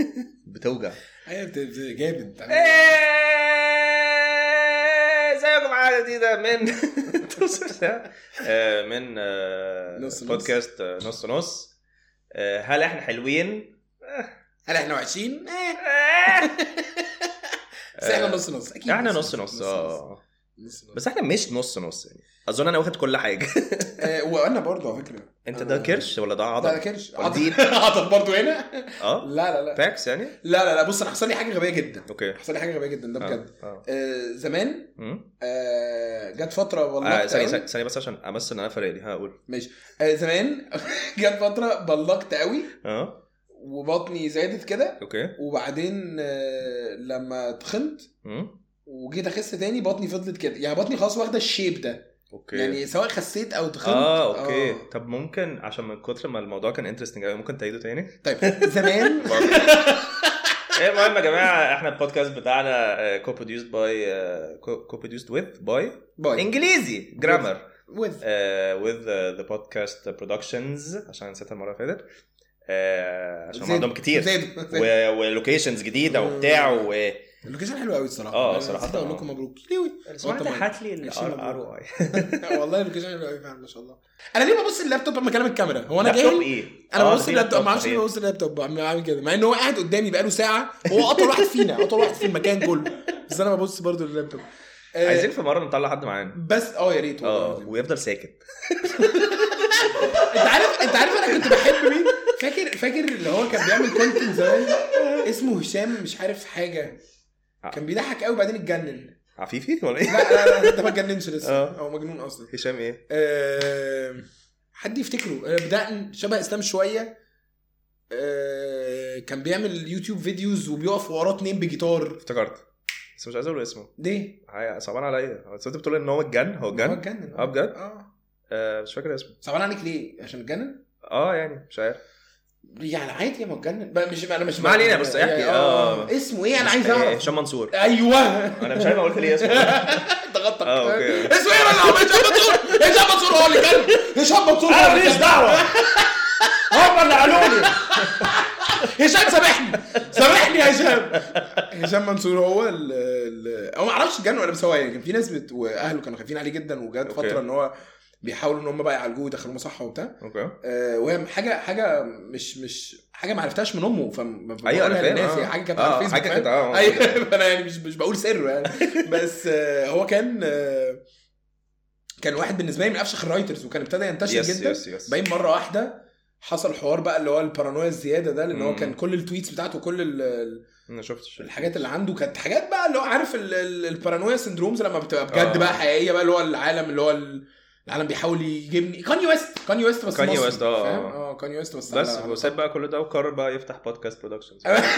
بتوجع ايوه بت- بت- جامد إيه، ازيكم حاجه جديده من آه، من آه، نص نص. بودكاست آه، نص نص آه، هل احنا حلوين؟ هل احنا وحشين؟ آه. آه، بس احنا نص نص اكيد احنا نص نص اه نص نص بس احنا مش نص نص يعني اظن انا واخد كل حاجه آه، وانا برضه على فكره انت ده أنا- كرش ولا ده لا عضل؟ ده كرش ولا دي؟ عضل عضل برضه هنا اه لا لا لا باكس يعني؟ لا لا لا بص انا حصل لي حاجه غبيه جدا اوكي حصل لي حاجه غبيه جدا ده آه، بجد اه آه، زمان أمم. آه، جت فتره والله آه، ثانية ثانية بس عشان امثل ان انا فريدي هقول ماشي آه، زمان جت فتره بلقت قوي اه وبطني زادت كده اوكي وبعدين آه، لما تخنت أمم. وجيت اخس تاني بطني فضلت كده يعني بطني خلاص واخده الشيب ده اوكي يعني سواء خسيت او تخنت اه اوكي آه. طب ممكن عشان من كتر ما الموضوع كان انترستنج قوي ممكن تعيده تاني طيب زمان ايه المهم يا جماعه احنا البودكاست بتاعنا كو بروديوسد باي كو بروديوسد وذ باي باي انجليزي جرامر with وذ ذا بودكاست برودكشنز عشان نسيتها المره اللي فاتت آه، عشان هم زادوا- عندهم كتير زادوا زادوا. ولوكيشنز جديده وبتاع و اللوكيشن حلو قوي الصراحه آه، أنا صراحة نسيت اقول آه. لكم مبروك ليوي اسمعني طبعاً. هات لي عشرين الار مبروك. اي والله اللوكيشن حلو قوي فعلا ما شاء الله انا ليه ببص اللابتوب لما كلام الكاميرا هو انا لابتوب جاي ايه؟ انا آه، ببص في اللابتوب ما اعرفش صحيح. ليه ببص اللابتوب عم- عامل كده مع ان هو قاعد قدامي بقاله ساعه هو اطول واحد فينا اطول واحد في المكان كله بس انا ببص برضو لللابتوب آه، عايزين في مره نطلع حد معانا بس اه يا ريت اه والله ويفضل ساكت انت عارف انت عارف انا كنت بحب مين فاكر فاكر اللي هو كان بيعمل كونتنت زمان اسمه هشام مش عارف حاجه كان بيضحك قوي بعدين اتجنن عفيفي ولا ايه؟ لا لا لا ده ما اتجننش لسه اه. هو مجنون اصلا هشام ايه؟ آه، حد يفتكره آه، بدقن شبه اسلام شويه آه، كان بيعمل يوتيوب فيديوز وبيقف وراه اتنين بجيتار افتكرت بس مش عايز اقول اسمه ليه؟ هي- صعبان عليا بس انت بتقول ان هو اتجن هو هو اتجن اتجنن اه بجد؟ اه آه مش فاكر اسمه صعبان عليك ليه؟ عشان اتجنن؟ اه يعني مش عارف يعني عادي ما اتجنن بقى مش انا مش ما علينا، بس احكي، يعني اه. اسمه ايه انا عايز آه، اعرف هشام منصور ايوه انا مش عارف أنا قلت ليه اسمه انت غلطك اه، اوكي. اسمه ايه ولا هو هشام منصور هشام منصور هو اللي كان هشام منصور هو اللي كان دعوه هم اللي قالوا لي هشام سامحني سامحني يا هشام هشام منصور هو ال ال- هو ما اعرفش اتجنن ولا بس هو يعني كان في ناس بت... واهله كانوا خايفين عليه جدا وجات اوكي. فتره ان هو بيحاولوا ان هم بقى يعالجوه ويدخلوه مصحه وبتاع اوكي آه وهي حاجه حاجه مش مش حاجه ما عرفتهاش من امه فما ايوه انا بقولها فاهم للناس اه. هي حاجه كانت اه، على الفيسبوك حاجه فاهم؟ كده اه ايوه فانا يعني مش مش بقول سره يعني بس آه هو كان آه كان واحد بالنسبه لي من افشخ الرايترز وكان ابتدى ينتشر يس جدا يس يس باين مره واحده حصل حوار بقى اللي هو البارانويا الزياده ده لان هو مم. كان كل التويتس بتاعته كل ال- ال- ما شفتش الحاجات اللي عنده كانت حاجات بقى اللي هو عارف ال- ال- البارانويا سندرومز لما بتبقى بجد آه. بقى حقيقيه بقى اللي هو العالم اللي هو ال- العالم بيحاول يجيبني كاني ويست كاني ويست بس كاني مصري، ويست، اه، فاهم؟ اه. اه كاني ويست بس بس على- هو ساب بقى كل ده وقرر بقى يفتح بودكاست برودكشنز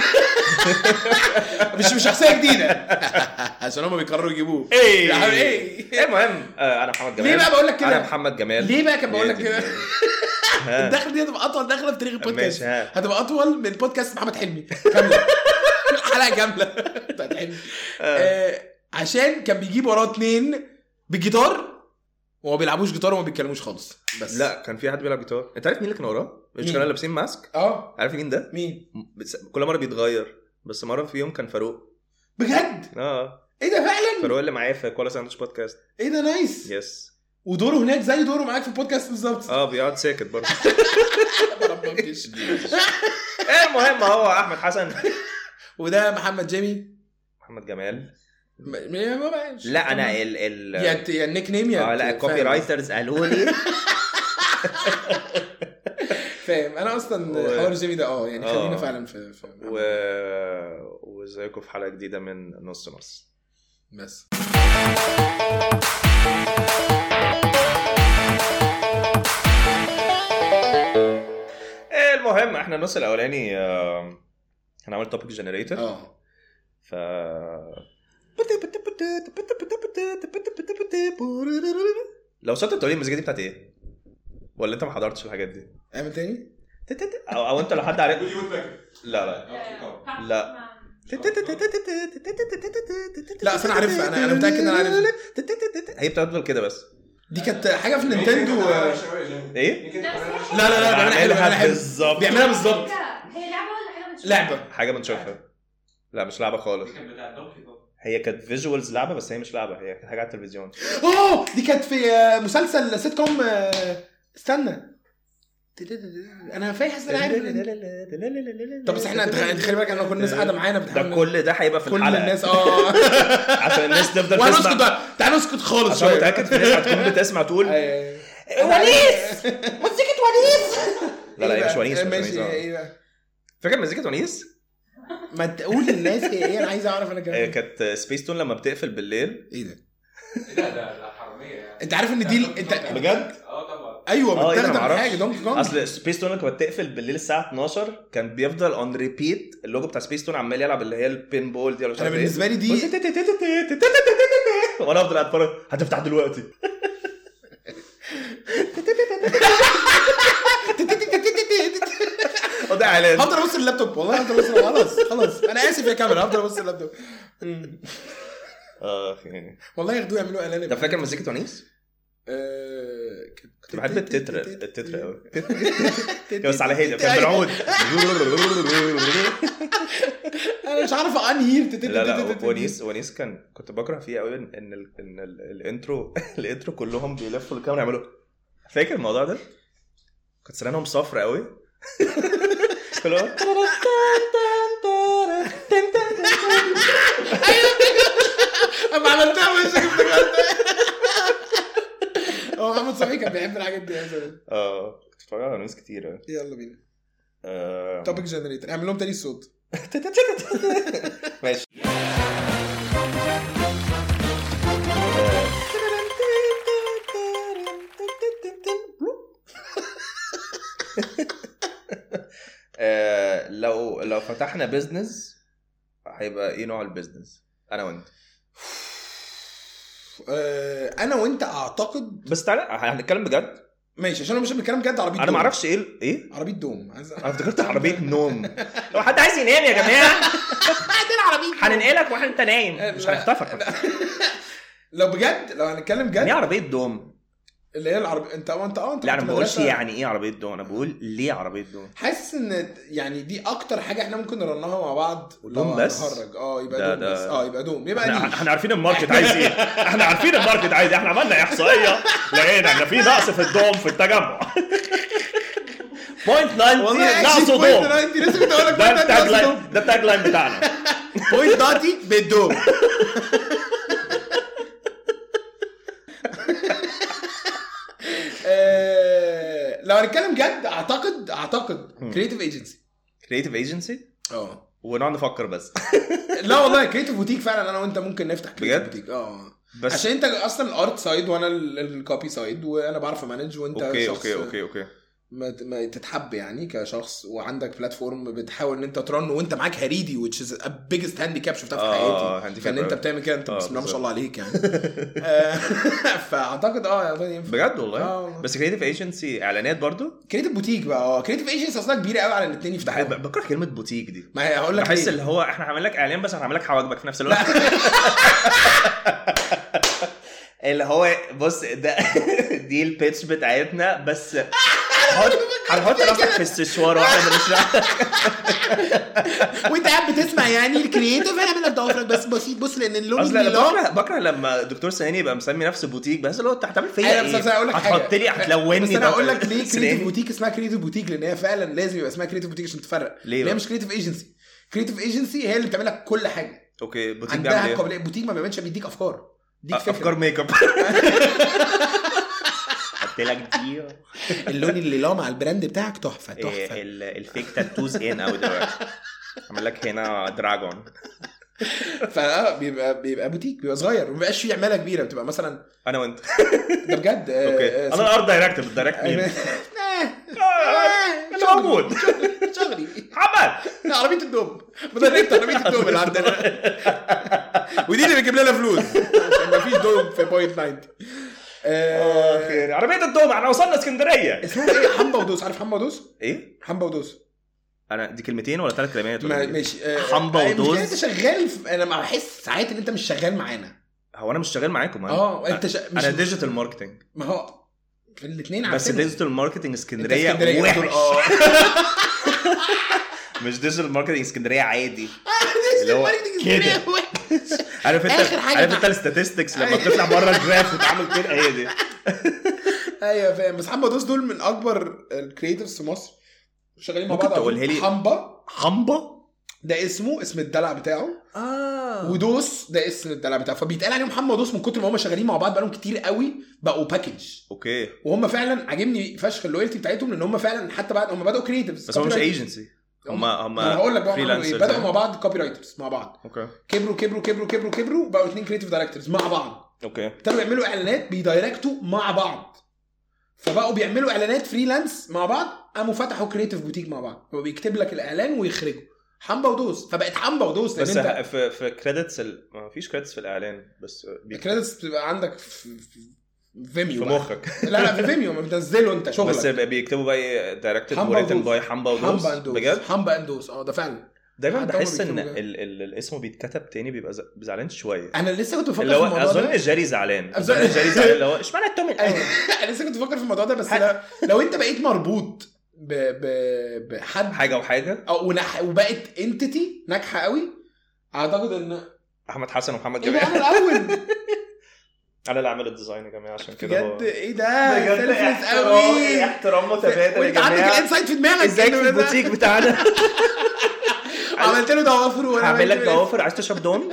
مش مش شخصيه جديده عشان هم بيقرروا يجيبوه ايه يا حبيبي ايه المهم آه، انا محمد جمال ليه بقى بقول لك انا كده محمد جمال ليه بقى كان بقول لك دي- كده ها. الدخله دي هتبقى اطول دخله في تاريخ البودكاست ماشي ها هتبقى اطول من بودكاست محمد حلمي كامله الحلقه كامله بتاعت حلمي آه، عشان كان بيجيب وراه اتنين بالجيتار وما بيلعبوش جيتار وما بيتكلموش خالص بس لا كان في حد بيلعب جيتار انت عارف مين اللي كان وراه؟ مش مين؟ كانوا لابسين ماسك اه عارف مين ده؟ مين بس كل مره بيتغير بس مره في يوم كان فاروق بجد اه ايه ده فعلا فاروق اللي معايا في كولا ساندوتش بودكاست ايه ده نايس يس ودوره هناك زي دوره معاك في البودكاست بالظبط اه بيقعد ساكت برضه ما ربكش. المهم هو احمد حسن وده محمد جيمي محمد جمال ما- ما- ما بقاش. لا انا ال ال يا ت- يا النيك نيم يا اه لا ت- الكوبي فاهم. رايترز قالوا لي فاهم انا اصلا و- حوار جيمي ده اه يعني آه. خلينا فعلا في, في و وازيكم في حلقه جديده من نص نص بس المهم احنا النص الاولاني آه، هنعمل توبيك جنريتور اه ف لو صوت تقولي المزيكا دي بتاعت ايه؟ ولا انت ما حضرتش الحاجات دي؟ اعمل تاني او او انت لو حد عارف لا لا لا لا اصل انا عارفها انا انا متاكد ان انا عارفها هي بتفضل كده بس دي كانت حاجه في نينتندو آه، ايه؟ لا لا لا بيعملها حلو بيعملها حلو بالظبط بيعملها بالظبط هي لعبه ولا حاجه من لعبه حاجه بنشوفها لا مش لعبه خالص دي كانت بتاع دونكي كونج هي كانت فيجوالز لعبه بس هي مش لعبه هي كانت حاجه على التلفزيون اوه دي كانت في آه، مسلسل سيت كوم آه، استنى انا فاكر انا عارف طب بس احنا انت انت خلي بالك احنا كل الناس قاعده معانا ده بتحاول كل ده هيبقى في كل الحلقه الناس اه عشان الناس تفضل وهنسكت تسمع بقى تعال نسكت خالص عشان شويه متاكد في ناس هتكون بتسمع تقول أيوة. ونيس مزيكة ونيس لا لا إيه هي مش بقى؟ ونيس مش ونيس ماشي آه. ايه بقى فاكر مزيكة ونيس؟ ما تقول للناس ايه ايه انا عايز اعرف انا آه، كمان كانت سبيس تون لما بتقفل بالليل ايه ده لا ده ده حراميه يعني انت عارف ان دي ال- انت بجد؟ اه طبعا ايوه اه ايه ده متاخده انا من معرفش حاجه دونكي كونج اصل سبيس تون لما كانت بتقفل بالليل الساعه 12 كان بيفضل اون ريبيت اللوجو بتاع سبيس تون عمال يلعب اللي هي البين بول دي ولا مش انا عارف ايه بالنسبه لي دي وانا افضل اتفرج هتفتح دلوقتي وده اعلان هفضل ابص اللابتوب والله هفضل ابص خلاص خلاص انا اسف يا كاميرا هفضل ابص اللابتوب مم. اه يعني والله ياخدوه يعملوا اعلان ده فاكر مزيكة ونيس؟ آه، كنت بحب التتر التتر قوي بس على هادي كان بالعود انا مش عارف انهي لا لا ونيس ونيس كان كنت بكره فيه قوي ان ان, ال- إن ال- الانترو الانترو كلهم بيلفوا الكاميرا يعملوا فاكر الموضوع ده؟ كنت سنانهم صفرا قوي كلهم اما عملتها وشك افتكرت هو محمد صبحي كان بيحب الحاجات دي يا زلمه اه كنت بتفرج على ونيس كتير قوي يلا بينا آه. توبيك جنريتور اعمل لهم تاني الصوت ماشي آه، لو لو فتحنا بيزنس هيبقى ايه نوع البيزنس انا وانت آه، انا وانت اعتقد بس تعالى هنتكلم بجد ماشي عشان انا مش بنتكلم بجد عربيه انا دوم. ما اعرفش ايه ال- ايه عربيه دوم عايز انا افتكرت عربيه نوم لو حد عايز ينام يا جماعه بعدين عربيه هننقلك وانت نايم مش لا. هنخطفك لو بجد لو هنتكلم يعني جد ايه عربيه دوم اللي هي العربيه انت اه انت اه انت لا انا كنت ما بقولش مدرسة. يعني ايه عربيه دوم انا بقول ليه عربيه دوم حاسس ان يعني دي اكتر حاجه احنا ممكن نرنها مع بعض دوم لو بس؟ هنتخرج اه يبقى ده- دوم ده- بس اه يبقى دوم يبقى احنا نيش احنا عارفين الماركت عايز ايه احنا عارفين الماركت عايز ايه احنا عملنا احصائيه لقينا ان في نقص في الدوم في التجمع بوينت 90 والله ناقصه بوينت دوم 90 لسه كنت اقول لك ده بوينت التاج 90 ناقصه لاين ده التاج لاين بتاعنا دوم. بوينت 90 بالدوم آه، لو هنتكلم جد اعتقد اعتقد مم. كريتيف ايجنسي كريتيف ايجنسي اه ونقعد نفكر بس لا والله كريتيف بوتيك فعلا انا وانت ممكن نفتح كريتيف بجد؟ بوتيك اه بس عشان انت اصلا الارت سايد وانا الكوبي سايد وانا بعرف امانج وانت اوكي شخص اوكي اوكي اوكي ما ما تتحب يعني كشخص وعندك بلاتفورم بتحاول ان انت ترن وانت معاك هريدي which is a biggest handicap شفتها في اه حياتي handicap فان انت أوي. بتعمل كده انت آه، بسم الله ما شاء بالظبط. الله عليك يعني آه، فاعتقد اه يعني ينفع بجد والله اه بس كريتيف ايجنسي اعلانات برضو كريتيف بوتيك بقى اه كريتيف ايجنسي اصلا كبيره قوي على الاثنين يفتحوا بحب بكره كلمه بوتيك دي ما هي هقول لك بحس ليه. اللي هو احنا هنعمل لك اعلان بس هنعمل لك حواجبك في نفس الوقت اللي هو بص ده دي البيتش بتاعتنا بس هنحط هنحط راسك في السشوار واحنا بنشرح وانت قاعد بتسمع يعني الكرييتيف انا اعمل لك ضوافرك بس بسيط بص لان اللون اصل انا اللي بكره بكره لما الدكتور سناني يبقى مسمي نفسه بوتيك بس اللي هو انت هتعمل فيا ايوه بس ايه؟ أنا هقول لك حاجه هتحط لي هتلوني بس انا ده- هقول لك ليه سناني. كريتيف بوتيك اسمها كريتيف بوتيك لان هي فعلا لازم يبقى اسمها كريتيف بوتيك عشان تفرق ليه لان هي بقى؟ مش كريتيف ايجنسي كريتيف ايجنسي هي اللي بتعمل لك كل حاجه اوكي بوتيك بيعمل عندها ايه؟ قابليه بوتيك ما بيعملش بيديك افكار ديك فكره افكار ميك اب حط لك دي اللون اللي لا مع البراند بتاعك تحفه إيه، تحفه ال- الفيك تاتوز ان قوي دلوقتي عامل لك هنا دراجون فبيبقى بيبقى بوتيك بيبقى صغير ما بيبقاش فيه عماله كبيره بتبقى مثلا انا وانت ده بجد آه، اوكي آه، انا الارت دايركتور الدايركت مين؟ آه، اللي موجود شغلي محمد لا، عربيه الدوم مدربت عربيه الدوم اللي عندنا ودي اللي بتجيب لنا فلوس عشان مفيش دوم في بوينت 90 آه، آه، خير عربيه الدوم احنا وصلنا اسكندريه اسمهم ايه حمبا ودوس عارف حمبا ودوس ايه؟ حمبا ودوس انا دي كلمتين ولا ثلاث كلمات ولا ما- إيه؟ ماشي آه، حمبا آه، المشكلة ودوز. انت شغال في... انا ما بحس ساعات ان انت مش شغال معانا هو انا مش شغال معاكم اه انت ش... مش انا ديجيتال ماركتنج ما هو في الاثنين بس عارفين ديجيتال ماركتنج اسكندريه اسكندريه وحش دول- اه مش ديجيتال ماركتنج اسكندريه عادي اللي هو ماركتنج كده. اسكندرية وحش. عارف انت آخر حاجة عارف بقى. انت الستاتستكس لما أيوة. بتطلع بره الجراف وتعمل كده هي دي ايوه فاهم بس حمبا دوس دول من اكبر الكريتيفز في مصر شغالين مع ممكن بعض تقولها لي؟ حمبا حمبا ده اسمه اسم الدلع بتاعه اه ودوس ده اسم الدلع بتاعه فبيتقال عليهم حمبا ودوس من كتر ما هم شغالين مع بعض بقالهم كتير قوي بقوا باكج اوكي وهم فعلا عاجبني فشخ اللويالتي بتاعتهم لان هم فعلا حتى بعد هم بداوا كريتيفز بس هو مش ايجنسي هم هم انا هقول لك بقى هم عملوا ايه freelancers بداوا يعني. مع بعض كوبي رايترز مع بعض اوكي كبروا كبروا كبروا كبروا كبروا بقوا اثنين كريتيف دايركتورز مع بعض اوكي ابتدوا يعملوا اعلانات بيدايركتوا مع بعض فبقوا بيعملوا اعلانات فريلانس مع بعض قاموا فتحوا كريتيف بوتيك مع بعض هو بيكتب لك الاعلان ويخرجه حمبا ودوس فبقت حمبا ودوس بس لان انت في في كريدتس ال... ما فيش كريدتس في الاعلان بس بي... الكريدتس بتبقى عندك في في فيميو في بقى. مخك لا لا في فيميو ما بتنزله انت بس شغلك بيكتبوا بقى دايركتد حمبا وريتن ودوس. باي حمبا ودوس حمبا اند دوس بجد حمبا اند دوس اه ده فعلا دايما حتى هما بحس ان بيكتبوا كده. ال... ال... الاسم بيتكتب تاني بيبقى ز- زعلان شويه انا لسه كنت بفكر اللي في هو الموضوع اظن ده جاري زعلان أظن- اظن جاري زعلان اللي هو اشمعنى التوم الاول انا لسه كنت بفكر في الموضوع ده بس لو, لو انت بقيت مربوط ب... ب... بحد حاجه وحاجه او ونح... وبقت انتيتي ناجحه قوي اعتقد ان احمد حسن ومحمد ايه ده جمال انا الاول انا اللي عامل الديزاين يا جماعه عشان كده هو بجد ايه ده بجد سيلفلس احترام قوي احترام متبادل يا وانت عندك جماعه الانسايت في دماغك ازيك كده في ده. البوتيك بتاعنا عملت له ضوافر وانا هعمل لك عملت له إيه؟ ضوافر عايز تشرب دوم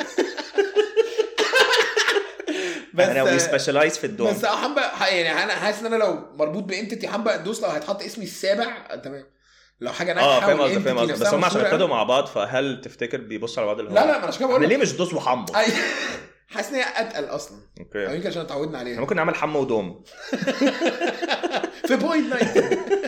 بس انا وي سبيشالايز في الدوم بس حبه يعني انا حاسس ان انا لو مربوط بانتيتي حبه ادوس لو هيتحط اسمي السابع تمام لو حاجه ناجحه اه فاهم قصدي والentity فاهم قصدي بس نفسها هم عشان مشهورة ابتدوا قوي. مع بعض فهل تفتكر بيبصوا على بعض اللي هو لا لا ما انا عشان كده بقول احنا لك ليه مش دوس وحمو أي- حاسس ان هي اتقل اصلا او اوكي يمكن عشان اتعودنا احنا عليها ممكن نعمل حمو ودوم في بوينت 9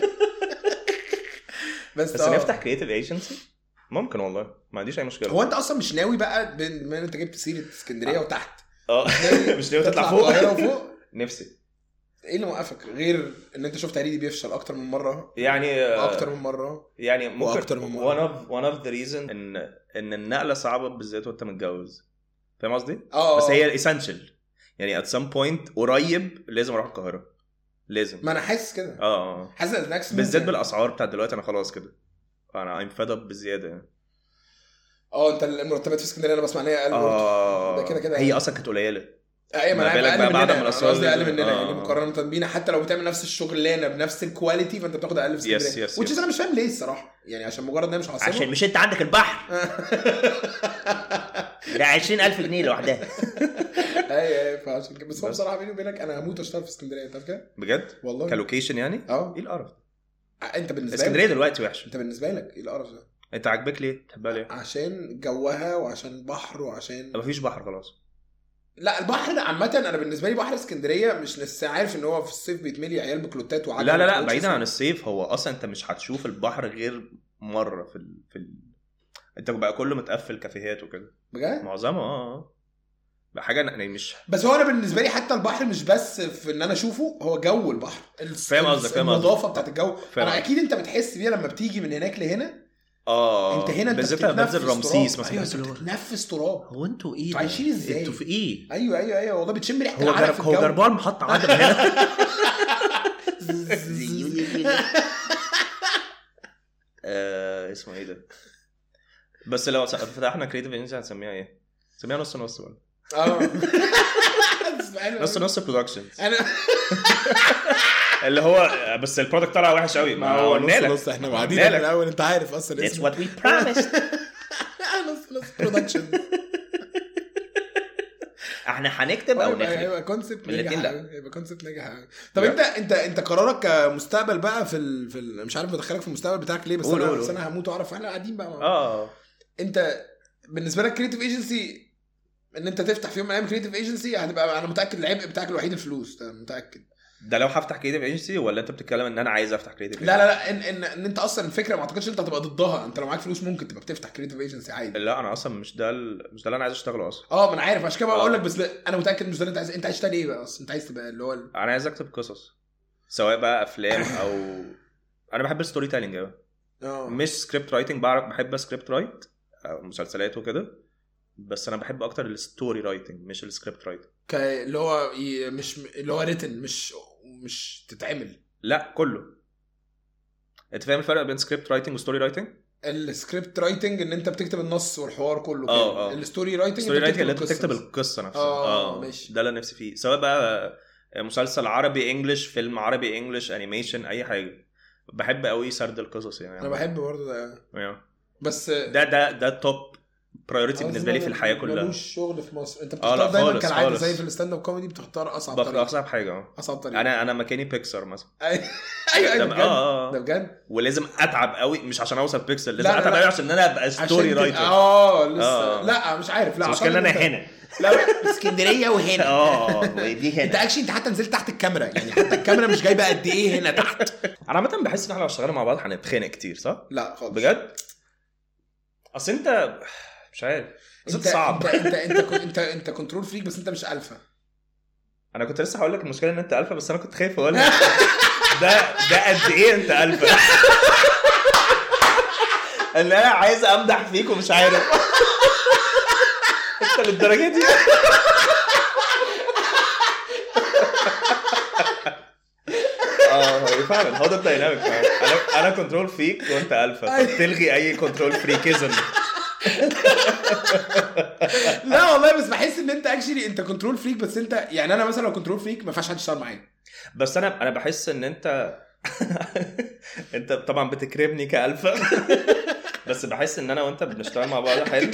بس بس آه. نفتح كريتيف ايجنسي ممكن والله ما عنديش اي مشكله هو انت اصلا مش ناوي بقى بما ان انت جبت سيره اسكندريه وتحت اه مش ناوي تطلع القاهره فوق وفوق نفسي ايه اللي موقفك غير ان انت شفت هريدي بيفشل اكتر من مره يعني آه، اكتر من مره يعني ممكن وأكتر من مرة. one of one of the reason ان ان النقله صعبه بالذات وانت متجوز فاهم قصدي؟ اه بس هي essential يعني at some point قريب لازم اروح القاهره لازم ما انا حاسس كده اه اه حاسس ان next move بالذات يعني. بالاسعار بتاعت دلوقتي انا خلاص كده انا I'm fed up بزياده يعني اه انت المرتبات في اسكندريه انا بسمع ان هي اقل برضه. اه ده كده كده هي يعني. اصلا كانت قليله ايوه ما ما انا بالك اقل بقى مننا بعد ما انا الأسعار قصدي اقل نزلت. مننا آه. يعني مقارنه بينا حتى لو بتعمل نفس الشغلانه بنفس الكواليتي فانت بتاخد اقل في Yes, اسكندريه yes, which is yes. انا مش فاهم ليه الصراحه يعني عشان مجرد ان هي مش عاصمه عشان مش انت عندك البحر ده 20000 جنيه لوحدها ايوه ايوه فعشان كده بس هو بس. بصراحه بيني وبينك انا هموت اشتغل في اسكندريه انت عارف كده بجد والله كلوكيشن يعني اه ايه القرف انت بالنسبه اسكندريه لك دلوقتي وحشه انت بالنسبه لك ايه القرف ده انت عاجبك ليه بتحبها ليه عشان جوها وعشان بحر وعشان مفيش بحر خلاص لا البحر عامة انا بالنسبة لي بحر اسكندرية مش لسه عارف ان هو في الصيف بيتملي عيال بكلوتات وعجل لا لا لا وكاوتش بعيدا عن اسود. الصيف هو اصلا انت مش هتشوف البحر غير مره في ال... في ال... انت بقى كله متقفل كافيهات وكده بجد معظمها اه اه بقى حاجه يعني مش بس هو انا بالنسبة لي حتى البحر مش بس في ان انا اشوفه هو جو البحر الس- فاهم قصدك، الس- فاهم قصدك. النظافة بتاعت الجو فاهم انا قصدك. اكيد انت بتحس بيها لما بتيجي من هناك لهنا اه انت هنا انت بالذات لما بتتنفس بنزل رمسيس تراب. مثلا ايوه بحس انت اللي هو بتتنفس تراب هو انتوا ايه انتوا ده؟ عايشين ازاي؟ انتوا في ايه؟ ايوه ايوه ايوه والله بتشم ريحة هو العرق جر... في هو الجو. جربان محط عدم هنا آه، اسمه ايه ده؟ بس لو س- فتحنا كريتيف ايجنسي هنسميها ايه؟ نسميها نص نص بقى اه بس حلو نص أوي. نص برودكشنز انا اللي هو بس البرودكت طلع وحش قوي ما هو قلنا لك احنا قاعدين من الاول انت عارف اصلا That's what we promised نص نص برودكشن احنا هنكتب او نخرج هيبقى كونسبت من الاتنين ناجح لا. قوي هيبقى كونسبت ناجح قوي طب لا. انت انت انت قرارك كمستقبل بقى في ال... في ال... مش عارف بدخلك في المستقبل بتاعك ليه بس قول، انا قول، بس قول. انا هموت واعرف احنا قاعدين بقى مع بعض. اه انت بالنسبه لك كريتيف ايجنسي ان انت تفتح في يوم من الايام كريتيف ايجنسي هتبقى انا متاكد العبء بتاعك الوحيد الفلوس ده أنا متاكد ده لو هفتح كريتيف ايجنسي ولا انت بتتكلم ان انا عايز افتح كريتيف لا لا لا ان ان, إن انت اصلا الفكره ما اعتقدش انت هتبقى ضدها انت لو معاك فلوس ممكن تبقى بتفتح كريتيف ايجنسي عادي لا انا اصلا مش ده ال... مش ده اللي انا عايز اشتغله اصلا اه ما انا عارف عشان كده بقى آه. بقول لك بس لا، انا متاكد مش ده اللي انت عايز انت عايز تشتغل ايه بقى اصلا انت عايز تبقى اللي هو ال- انا عايز اكتب قصص سواء بقى افلام او انا بحب الستوري تيلينج قوي اه مش سكريبت رايتنج بعرف بحب سكريبت رايت أو مسلسلات وكده بس انا بحب اكتر الستوري رايتنج مش السكريبت رايتنج ك- اللي هو ي- مش اللي هو ريتن مش مش تتعمل لا كله انت فاهم الفرق بين سكريبت رايتنج وستوري رايتنج السكريبت رايتنج ان انت بتكتب النص والحوار كله اه، كده. اه. الستوري رايتنج ستوري رايتنج اللي انت القصة تكتب بس. القصه نفسها اه، ماشي. ده اللي انا نفسي فيه سواء بقى مسلسل عربي انجلش فيلم عربي انجلش انيميشن اي حاجه بحب قوي سرد القصص يعني انا بحب برضه ده يعني. بس ده ده ده توب برايورتي بالنسبه لي في الحياه كلها ملوش شغل في مصر انت اه، بتختار لا دايما خالص، كالعاده خالص. زي في الستاند اب كوميدي بتختار اصعب بقى طريقه اصعب حاجه اه اصعب طريقه انا انا مكاني بيكسر مثلا ايوه ايوه ده- بجد اه ده اه بجد ولازم اتعب قوي مش عشان اوصل بيكسل لازم لا، لا، اتعب لا. قوي عشان انا ابقى ستوري عشان رايتر تبقى- اه لسه اه. لا مش عارف لا المشكله ان انا أعتقد أنت- هنا لا اسكندريه وهنا اه ودي انت هنا اكشلي انت حتى نزلت تحت الكاميرا يعني حتى الكاميرا مش جايبه قد ايه هنا تحت انا عامه بحس ان احنا لو اشتغلنا مع بعض هنتخانق كتير صح؟ لا خالص بجد؟ اصل انت مش عارف بس انت انت صعب انت انت انت انت, انت كنترول فريك بس انت مش الفا انا كنت لسه هقول لك المشكله ان انت الفا بس انا كنت خايف اقول لك ده ده قد ايه انت الفا ان انا عايز امدح فيك ومش عارف انت للدرجه دي اه هو فعلا هو ده الدايناميك فعلا انا انا كنترول فيك وانت الفا فبتلغي اي كنترول فريكيزم لا والله بس بحس ان انت اكشلي انت كنترول فريك بس انت يعني انا مثلا لو كنترول فريك ما ينفعش حد يشتغل معايا بس انا انا بحس ان انت انت طبعا بتكرمني كالفا بس بحس ان انا وانت بنشتغل مع بعض حلو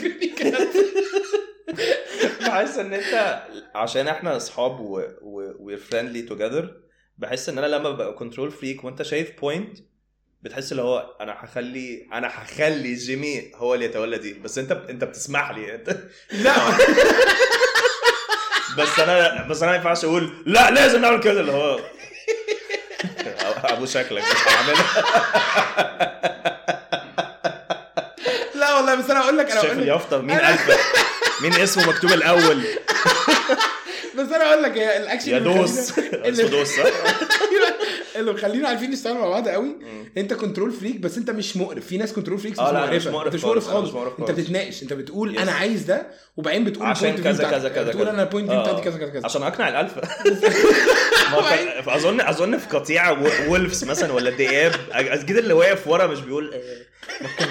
بحس ان انت عشان احنا اصحاب و و فريندلي توجذر بحس ان انا لما ببقى كنترول فريك وانت شايف بوينت بتحس اللي هو انا هخلي انا هخلي جيمي هو اللي يتولى دي بس انت انت بتسمح لي انت لا بس انا بس انا ما ينفعش اقول لا لازم نعمل كده اللي هو ابو شكلك مش هعملها لا والله بس انا اقول لك انا شايف اقول لك اليافطه مين الفا مين اسمه مكتوب الاول بس انا اقول لك هي الاكشن يا اللي دوس مخلينا- اسمه دوس صح؟ اللي مخلينا عارفين نشتغل مع بعض قوي مم. انت كنترول فريك بس انت مش مقرف في ناس كنترول فريكس اه مش لا انا مش مقرفه مقرف انت مش مقرف أنا مش خالص مقرف انت خالص. بتتناقش انت بتقول Yes. انا عايز ده وبعدين بتقول عشان point of view كذا بتاعتك. كذا كذا بتقول كذا. انا البوينت آه. بتاعتي كذا كذا كذا عشان اقنع الالفا ما هو كان- اظن اظن في قطيع و- وولفز مثلا ولا دياب اكيد اللي واقف ورا مش بيقول آه، ممكن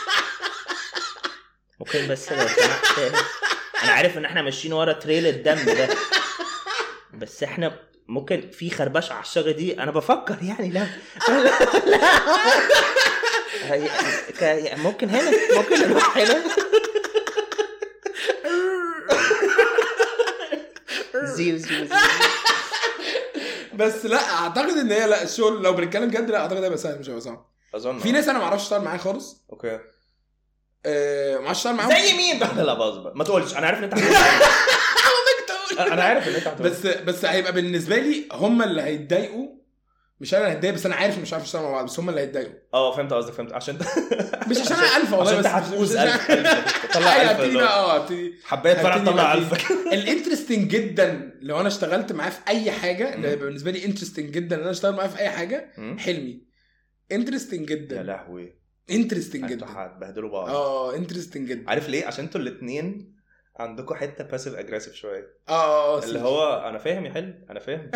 ممكن بس لو سمحت انا عارف ان احنا ماشيين ورا تريل الدم ده بس احنا ممكن في خربشه على الشجره دي انا بفكر يعني لا لا, لا. هي- ك- ممكن هنا ممكن نروح هنا زيو زيو زيو بس لا اعتقد ان هي لا الشغل لو بنتكلم جد لا اعتقد هيبقى سهل مش هيبقى صعب اظن في ناس انا ما اعرفش اشتغل معاها خالص اوكي آه، ما اعرفش اشتغل معاهم زي مين بقى لا باظ بقى ما تقولش انا عارف ان انت هتقول انا عارف ان انت هتقول بس بس هيبقى بالنسبه لي هم اللي هيتضايقوا مش انا اللي هتضايق بس انا عارف إن مش عارف اشتغل مع بعض بس هم اللي هيتضايقوا اه فهمت قصدك فهمت عشان مش عشان انا الفا والله عشان انت بس هتفوز مش الف عشان- طلع أيوة، الف هبتدي اللي بقى هو اه هبتدي حبايه فرع هبتدي طلع بقى الف الانترستنج جدا لو انا اشتغلت معاه في اي حاجه اللي مم. هيبقى بالنسبه لي انترستنج جدا ان انا اشتغل معاه في اي حاجه مم. حلمي انترستنج يا جدا لهوي انترستنج انتوا جدا هتبهدلوا بعض اه انترستنج جدا عارف ليه عشان انتوا الاثنين عندكم حته باسيف اجريسيف شويه اه اللي هو انا فاهم يا حلو انا فاهم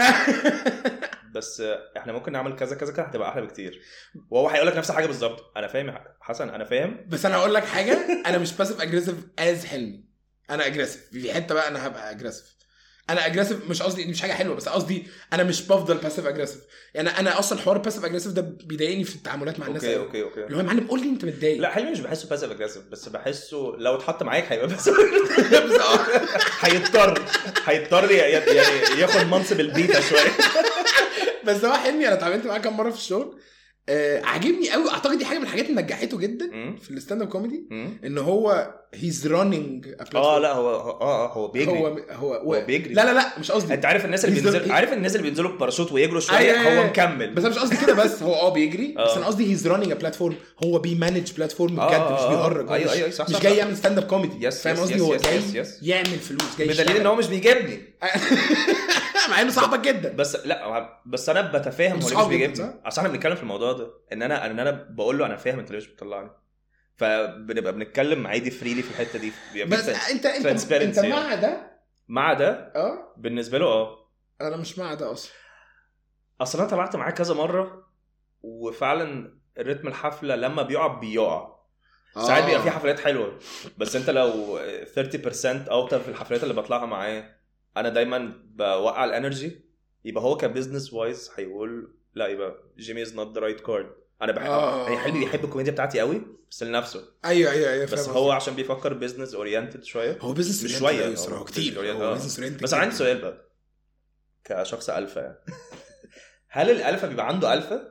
بس احنا ممكن نعمل كذا كذا كذا هتبقى احلى بكتير وهو هيقول لك نفس الحاجه بالظبط انا فاهم يا حسن انا فاهم بس انا هقول لك حاجه انا مش باسيف اجريسيف از حلمي انا اجريسيف في حته بقى انا هبقى اجريسيف انا اجريسيف مش قصدي مش حاجه حلوه بس قصدي انا مش بفضل باسيف اجريسيف يعني انا اصلا حوار الباسيف اجريسيف ده بيضايقني في التعاملات مع الناس اوكي أوي. اوكي اوكي اللي هو يا معلم قول لي انت متضايق لا حلمي مش بحسه باسيف اجريسيف بس بحسه لو اتحط معاك هيبقى باسيف بس آه. هيضطر هيضطر ي- ي- يعني ياخد منصب البيتا شويه بس هو حلمي انا اتعاملت معاه كام مره في الشغل آه عاجبني قوي اعتقد دي حاجه من الحاجات اللي نجحته جدا مم. في الستاند اب كوميدي مم. ان هو هيز راننج اه لا هو اه اه هو بيجري هو هو, هو, هو بيجري لا لا لا مش قصدي انت عارف الناس اللي He's the- بينزلوا عارف الناس اللي بينزلوا بباراشوت ويجروا شويه أيوة، أيوة. هو مكمل بس انا مش قصدي كده بس هو اه بيجري بس آه. انا قصدي هيز راننج ا بلاتفورم هو بيمانج بلاتفورم آه، بجد آه، مش آه. بيهرج هو أيوة، مش- أيوة، صح، مش صح، جاي صح. يعمل ستاند اب كوميدي Yes, فاهم yes, قصدي yes, هو yes, جاي yes, yes. يعمل فلوس جاي بدليل ان يشتغل. هو مش بيجيبني مع انه صاحبك جدا بس لا بس انا بتفاهم هو ليه مش صحاب جدا، بيجيبني صح؟ اصل احنا بنتكلم في الموضوع ده ان انا ان انا بقول له انا فاهم انت ليه مش بتطلعني فبنبقى بنتكلم عادي فريلي في الحته دي بيبقى بس في- انت انت transparency انت يعني. مع ده مع ده اه بالنسبه له اه انا مش مع ده اصلا اصل انا تابعت معاه كذا مره وفعلا رتم الحفله لما بيقع بيقع ساعات بيبقى في آه. حفلات حلوه بس انت لو 30% اوتر في الحفلات اللي بطلعها معاه انا دايما بوقع الانرجي يبقى هو كبزنس وايز هيقول لا يبقى جيمي از نوت ذا رايت كارد انا بحب آه. يعني حلمي بيحب الكوميديا بتاعتي قوي بس لنفسه ايوه ايوه ايوه بس فاهم هو قصدك. عشان بيفكر بزنس اورينتد شويه هو بزنس مش oriented شوية، أوي هو الصراحة، business كتير oriented، هو آه. بزنس oriented بس انا عندي كتير. سؤال بقى كشخص الفا يعني هل الالفا بيبقى عنده الفا؟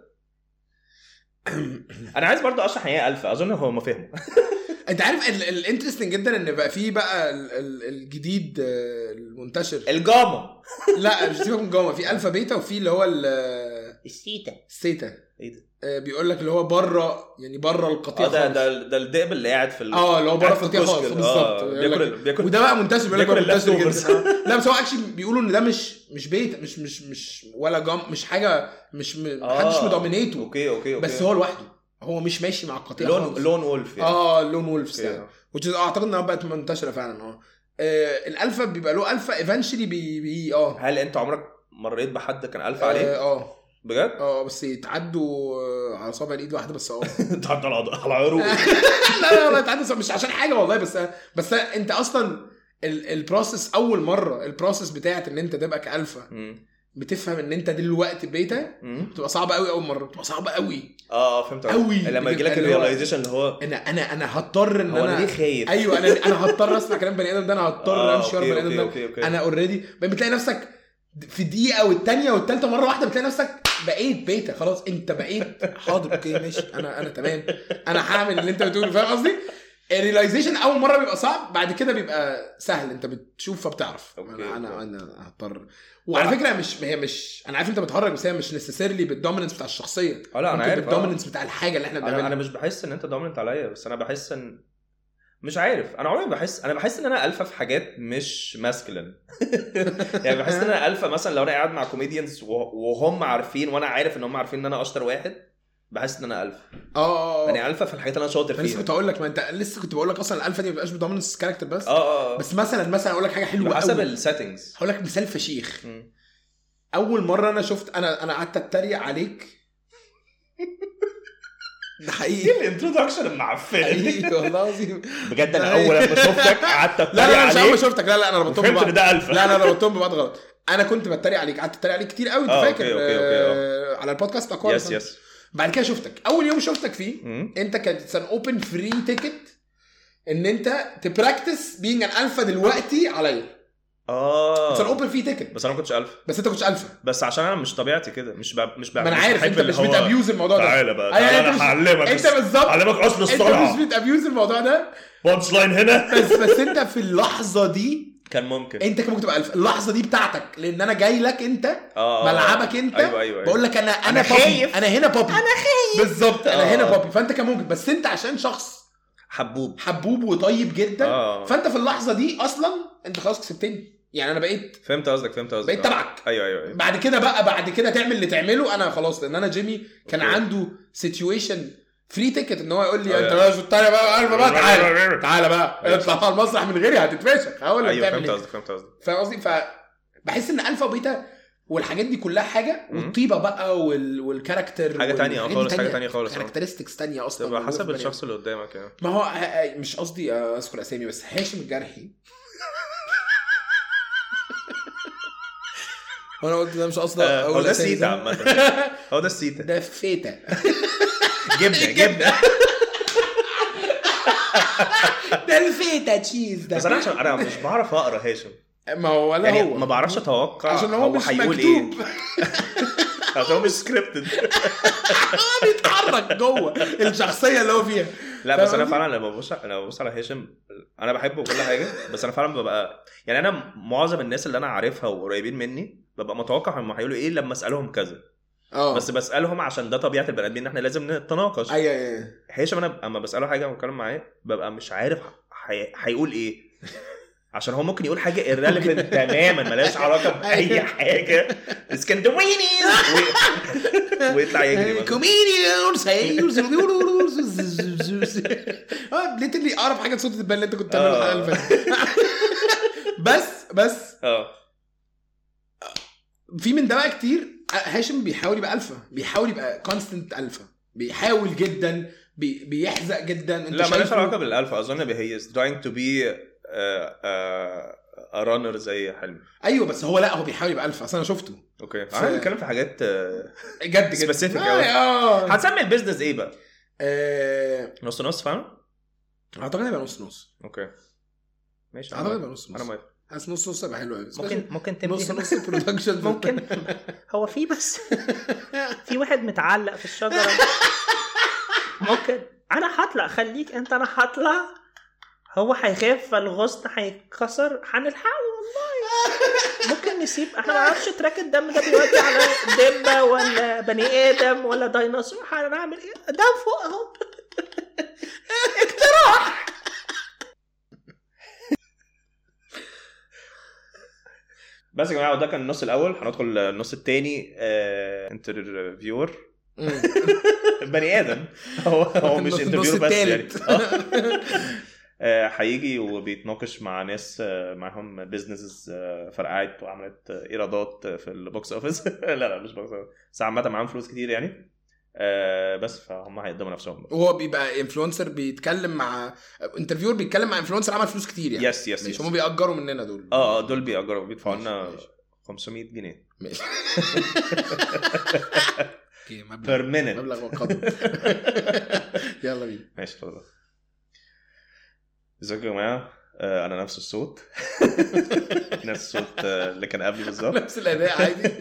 انا عايز برضه اشرح يعني ايه الفا اظن هو ما فهمه انت عارف الانترستنج جدا ان بقى في بقى ال- ال- الجديد آه، المنتشر الجاما لا مش سيبك من جوه في الفا بيتا وفي اللي هو ال- السيتا السيتا ايه ده؟ آه، بيقول لك اللي هو بره يعني بره القطيع اه ده خالص. ده ده الدئب اللي قاعد في ال... اه اللي هو بره قاعد في القطيع خالص الكشك. بالظبط آه، يقول لك- بياكل بياكل وده بقى منتشر بيقول لك بياكل بقى منتشر اللeftovers. جدا آه. لا بس هو اكشلي بيقولوا ان ده مش مش بيت مش مش مش ولا جام مش حاجه مش م... آه. محدش مدومينيته اوكي اوكي اوكي بس هو لوحده هو مش ماشي مع القطيع لون خالص. لون وولف يعني اه لون وولفز اوكي. يعني which is اعتقد انها بقت منتشره فعلا اه آه، الالفا بيبقى له الفا ايفنشلي بي, بي اه هل انت عمرك مريت بحد كان الفا عليه؟ اه اه بجد؟ اه بس يتعدوا آه، على صابع الايد واحده بس اه تعدى على على عروق لا لا لا يتعدوا مش عشان حاجه والله بس بس انت اصلا ال- البروسيس اول مره البروسيس بتاعت ان انت تبقى كالفا مم. بتفهم ان انت دلوقتي بيتا مم. بتبقى صعبه قوي اول مره بتبقى صعبه قوي اه اه فهمت قصدك. أوي. لما يجي لك اللي هو- الريلايزيشن اللي هو انا انا انا هضطر ان هو انا انا ليه خايف؟ ايوه انا انا هضطر اسمع كلام بني ادم ده انا هضطر آه، امشي ورا أوكي، بني ادم ده أوكي، أوكي، أوكي. انا اوريدي بتلاقي نفسك في دقيقه والتانيه والتالته مره واحده بتلاقي نفسك بقيت بيتا خلاص انت بقيت حاضر اوكي ماشي انا انا تمام انا هعمل اللي انت بتقوله فاهم قصدي؟ الريلايزيشن اول مره بيبقى صعب بعد كده بيبقى سهل انت بتشوف فبتعرف أوكي، انا انا أوكي. انا هضطر وعلى فكره مش هي مش انا عارف انت بتهرج بس هي مش نسيسيرلي بالدوميننس بتاع الشخصيه اه لا انا ممكن عارف آه. بالدوميننس بتاع الحاجه اللي احنا انا بنعملها انا مش بحس ان انت دوميننت عليا بس انا بحس ان مش عارف انا عمري ما بحس انا بحس ان انا الفا في حاجات مش ماسكلين يعني بحس ان انا الفا مثلا لو انا قاعد مع كوميديانز وهم عارفين وانا عارف ان هم عارفين ان انا اشطر واحد بحس ان انا الفا اه اه يعني الفا في الحاجات اللي انا شاطر ما لسه فيها كنت هقول لك ما انت لسه كنت بقول لك اصلا الالفا دي ما بتبقاش بدوميننس كاركتر بس اه اه آه. بس مثلا مثلا اقول لك حاجه حلوه حسب قوي السيتنجز هقول لك مثال فشيخ اول مره انا شفت انا انا قعدت اتريق عليك ده حقيقي الانترودكشن المعفنه حقيقي والله العظيم بجد انا اول لما شفتك قعدت لا لا لا مش اول ما عليك شفتك لا لا انا ربطتهم فهمت ببعض ان ده الفا لا لا انا ربطتهم ببعض غلط انا كنت بتريق عليك قعدت اتريق عليك كتير قوي انت آه، فاكر أوكي، أوكي، أوكي، آه، على البودكاست بتاع كوارث. يس يس بعد كده شفتك اول يوم شفتك فيه مم. انت كانت ان اوبن فري تيكت ان انت تبراكتس بينج ان الفا دلوقتي عليا اتس ان اه اوبن فري تيكت بس انا ما كنتش الفا بس انت كنتش الفا بس عشان انا مش طبيعتي كده مش ب... مش ب... ما انا مش عارف بحب انت اللي مش هو بتابيوز الموضوع ده تعالى بقى أيوة، تعالى أنت انا مش- هعلمك انت بالظبط هعلمك اصل انت الصنعه مش بتابيوز الموضوع ده بانش لاين هنا بس بس انت في اللحظه دي كان ممكن انت كان ممكن تبقى الفا اللحظه دي بتاعتك لان انا جاي لك انت اه ملعبك انت ايوه ايوه بقول لك انا انا, أنا بابي خايف. انا هنا بابي انا خايف بالظبط انا آه. هنا بابي فانت كان ممكن بس انت عشان شخص حبوب حبوب وطيب جدا اه فانت في اللحظه دي اصلا انت خلاص كسبتني يعني انا بقيت فهمت قصدك فهمت قصدك بقيت آه. تبعك ايوه ايوه ايوه بعد كده بقى بعد كده تعمل اللي تعمله انا خلاص لان انا جيمي كان أوكي. عنده سيتويشن فري تيكت ان هو يقول لي أيوة. انت بقى التانية بقى الفا بقى تعالى تعالى بقى أيوة. اطلع على المسرح من غيري هتتفشخ هقول لك ايوه تعمل فهمت ايه قصدك فهمت قصدك فاهم قصدي ف بحس ان الفا وبيتا والحاجات دي كلها حاجه مم. والطيبه بقى وال... والكاركتر حاجة تانية، اه والحاجات دي خالص، حاجة تانية خالص، اه. كاركترستكس تانية اصلا تبقى موجودة في حسب البني الشخص اللي قدامك يعني ما هو ه- ه- مش قصدي اذكر اسامي بس هاشم الجرحي وانا قلت ده مش قصدي آه، هو اقول ده أسامي السيتا زي- عامة هو ده السيتا ده فيتا جبنه جبنه ده الفيتا تشيز ده بس انا عشان انا مش بعرف اقرا هاشم ما هو ولا يعني هو ما بعرفش اتوقع عشان هو, مش هيقول مكتوب ايه عشان هو مش سكريبتد هو بيتحرك جوه الشخصيه اللي هو فيها لا فاهم بس انا قصدي؟ فعلا لما ببص لما ببص على هاشم انا بحبه وكل حاجه بس انا فعلا ببقى يعني انا معظم الناس اللي انا عارفها وقريبين مني ببقى متوقع هم هيقولوا ايه لما اسالهم كذا اه بس بسالهم عشان ده طبيعه البني ادمين ان احنا لازم نتناقش ايوه ايوه هاشم انا اما بساله حاجه وبتكلم معاه ببقى مش عارف هي- هيقول ايه عشان هو ممكن يقول حاجه irrelevant تماما ملهاش علاقه باي أيوة. حاجه اسكندويني و- ويطلع يجري مثلا. كوميديانز اه ليتلي اقرب حاجه صوت البال اللي انت كنت بتعملها آه. الحلقه اللي فاتت بس بس اه في من ده بقى كتير هاشم بيحاول يبقى الفا بيحاول يبقى كونستنت الفا بيحاول جدا بي بيحزق جدا انت لا مالهاش شايفه- علاقه بالالفا اظن هي is trying to be uh, uh, a runner زي حلمي ايوه بس هو لا هو بيحاول يبقى الفا اصل انا شفته اوكي ف- احنا بنتكلم في حاجات آه، جد جد Specific آه، أوي. اه هتسمي البيزنس ايه بقى؟ آه، نص نص فاهم؟ اعتقد هيبقى نص نص اوكي ماشي أنا اعتقد موافق. هيبقى نص نص انا موافق حاسس نص نص هيبقى حلو قوي ممكن ممكن تمشي نص نص برودكشن ممكن هو في بس في واحد متعلق في الشجره ممكن انا هطلع خليك انت انا هطلع هو هيخاف فالغصن هيتكسر هنلحقه والله ممكن نسيب احنا ما نعرفش تراك الدم ده بيودي على دبه ولا بني ادم ولا ديناصور هنعمل ايه ده فوق اهو بس يا جماعه وده كان النص الاول هندخل النص الثاني انترفيور بني ادم هو هو مش النص انترفيور بس يعني التالت. آه، هيجي وبيتناقش مع ناس آه، معاهم بيزنسز فرقعت وعملت آه، ايرادات في البوكس اوفيس لا لا مش بوكس اوفيس بس عامه معاهم فلوس كتير يعني آه، بس فهم هيقدموا نفسهم وهو بيبقى انفلونسر بيتكلم مع انترفيور بيتكلم مع انفلونسر عمل فلوس كتير يعني يس يس مش يس هم بيأجروا مننا دول اه اه دول بيأجروا بيدفعوا ماشي، لنا ماشي. 500 جنيه ماشي اوكي مبلغ بير مينيت مبلغ وقدر يلا بينا ماشي اتفضل ازيكم يا جماعه آه، انا نفس الصوت نفس الصوت آه، اللي كان قبلي بالظبط نفس الاداء عادي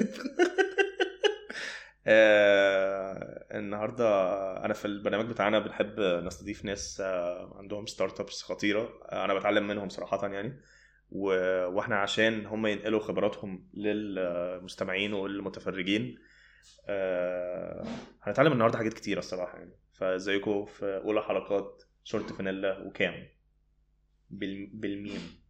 آه، النهارده انا في البرنامج بتاعنا بنحب نستضيف ناس آه، عندهم ستارت ابس خطيره آه، انا بتعلم منهم صراحه يعني و- واحنا عشان هم ينقلوا خبراتهم للمستمعين والمتفرجين آه، هنتعلم النهارده حاجات كتيره الصراحه يعني فازيكم في اولى حلقات شورت فانيلا وكام بال- بالميم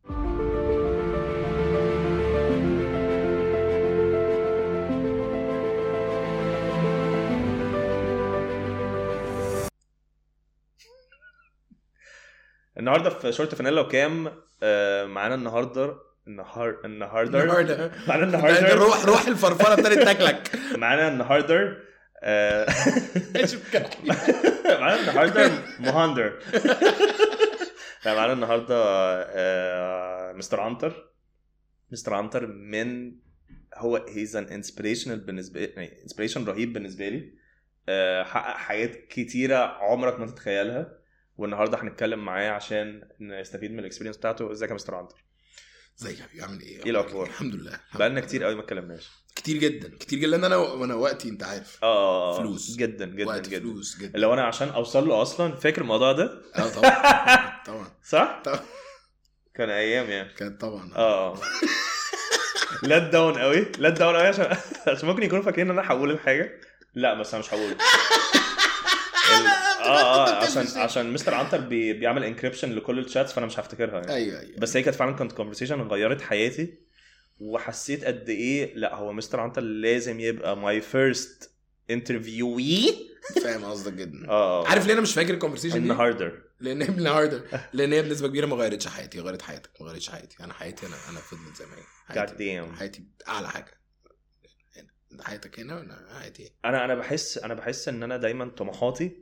النهارده في شورت فانيلا وكام آه، معانا النهارده النهار النهارده النهارده معانا ده- ده النهارده روح روح الفرفره ابتدت تاكلك معانا النهارده آه، شوف كده. معانا النهارده مهندر لا، معانا النهارده آه، مستر عنتر مستر عنتر من هو هيز ان انسبريشنال بالنسبه يعني انسبريشن رهيب بالنسبه لي آه، حقق حاجات كتيره عمرك ما تتخيلها والنهارده هنتكلم معاه عشان نستفيد من الاكسبيرينس بتاعته ازيك يا مستر عنتر ازيك يا حبيبي عامل ايه؟ إيه الأخبار؟ الحمد لله الحمد بقالنا لله. كتير قوي ما اتكلمناش كتير جدا كتير جدا لان انا وانا وقتي انت عارف اه فلوس. جدا جدا وقت جدا فلوس جدا لو انا عشان اوصل له اصلا فاكر الموضوع ده اه طبعا طبعا صح؟ طبعا كان ايام يعني كانت طبعا اه لات داون قوي لات داون قوي عشان عشان ممكن يكونوا فاكرين ان انا هقول الحاجه لا بس انا مش هقول ال- اه اه عشان عشان مستر عنتر بي... بيعمل انكريبشن لكل الشاتس فانا مش هفتكرها يعني ايوه ايوه بس هي كانت فعلا كانت كونفرسيشن غيرت حياتي وحسيت قد ايه لا هو مستر عنتر لازم يبقى ماي فيرست انترفيوي فاهم قصدك جدا اه عارف ليه انا مش فاكر الكونفرسيشن دي؟ النهارده لان هي النهارده لان هي بنسبه كبيره ما غيرتش حياتي غيرت حياتك ما غيرتش حياتي انا حياتي انا انا فضلت زي ما هي God حياتي damn. حياتي اعلى حاجه هنا. حياتك هنا وانا حياتي انا انا بحس انا بحس ان انا دايما طموحاتي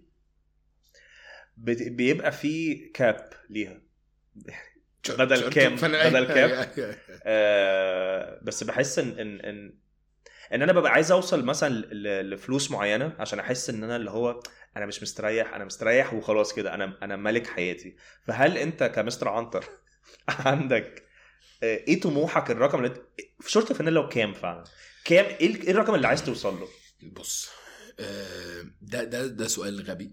بت- بيبقى في كاب ليها هنا بدل كام- فأنا- بدل كام. أيوة، أيوة. آه بس بحس ان ان ان ان انا ببقى عايز اوصل مثلا ل- لفلوس معينه عشان احس ان انا اللي هو انا مش مستريح انا مستريح وخلاص كده انا انا ملك حياتي فهل انت كمستر عنتر عندك آه، ايه طموحك الرقم اللي انت في شورت فانيلا وكام فعلا كام ايه ال- إيه الرقم اللي عايز توصل له بص آه، ده ده ده سؤال غبي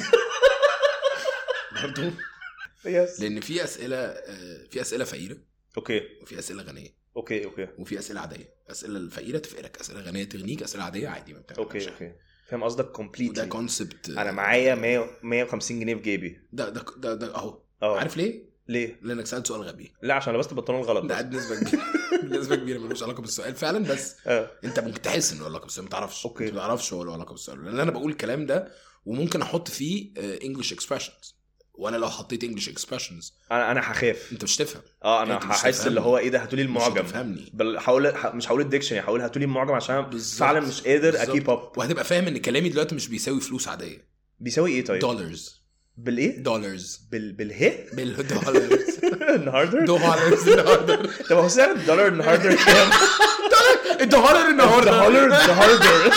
برضه يس لان في اسئله آه، في اسئله فقيره اوكي وفي اسئله غنيه اوكي اوكي وفي اسئله عاديه اسئله الفقيره تفقرك اسئله غنيه تغنيك اسئله عاديه عادي ما بتعملش اوكي حاجة. اوكي فاهم قصدك وده كومبليتلي كونسبت انا معايا 100 150 جنيه في جيبي ده ده ده, ده اهو اه عارف ليه؟ ليه لانك سالت سؤال غبي لا عشان لبست البنطلون الغلط ده بنسبه كبيره بنسبه كبيره ملوش علاقه بالسؤال فعلا بس اه انت ممكن تحس انه له علاقه بالسؤال ما تعرفش أوكي. انت ما تعرفش هو له علاقه بالسؤال لان انا بقول الكلام ده وممكن احط فيه انجلش اكسبريشنز وانا لو حطيت انجلش اكسبريشنز انا انا هخاف انت مش تفهم اه انا أنت مش هحس هتفهمني. اللي هو ايه ده هاتولي مش المعجم هتفهمني بل هقول ه- مش هقول الديكشنري هقول هاتولي المعجم عشان بالظبط. فعلا مش قادر بالظبط. اكيب اب وهتبقى فاهم ان كلامي دلوقتي مش بيساوي فلوس عاديه بيساوي ايه طيب دولارز بالايه دولارز بال بالهي بالدولارز النهارده دولارز النهارده طب هو سعر الدولار النهارده كام الدولار النهارده الدولار النهارده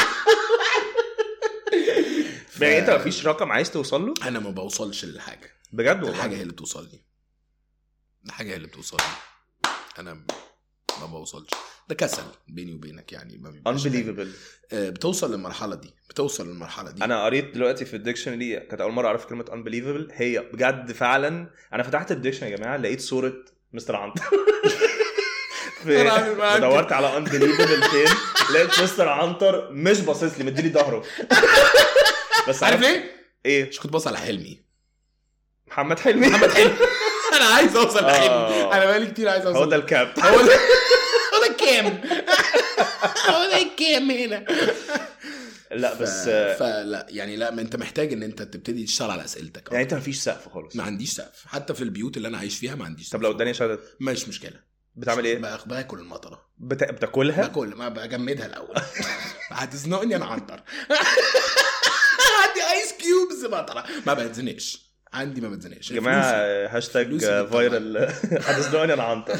يعني انت مفيش رقم عايز توصل له انا ما بوصلش للحاجه بجد والله الحاجه هي اللي بتوصل لي الحاجه هي اللي بتوصل لي انا ما بوصلش ده كسل بيني وبينك يعني ما بيبقاش حاجة. unbelievable آه، بتوصل للمرحله دي بتوصل للمرحله دي انا قريت دلوقتي في الديكشنري كانت اول مره اعرف كلمه unbelievable هي بجد فعلا انا فتحت الديكشنري يا جماعه لقيت صوره مستر عنتر في أنا عامل معاك كده. دورت على unbelievable فين لقيت مستر عنتر مش باصص لي مديلي ظهره بس عارف ليه؟ ايه مش كنت باصص على حلمي محمد حلمي محمد حلمي انا عايز اوصل آه. لحلمي انا بقالي كتير عايز اوصل هو ده الكاب هو ده هو ده الكام هو ده الكام هنا لا بس ف... فلا يعني لا ما انت محتاج ان انت تبتدي تشتغل على اسئلتك يعني انت مفيش سقف خالص ما عنديش سقف حتى في البيوت اللي انا عايش فيها ما عنديش طب سقف لو الدنيا شدت مش مشكله بتعمل ايه؟ باخ- باكل المطره بت... بتاكلها؟ باكل ما بجمدها الاول هتزنقني انا عنتر عندي ايس كيوبز مطره ما بتزنقش عندي ما بتزنقش يا جماعه فلوسي- هاشتاج فلوسي دي فايرال هتزنقني انا عنتر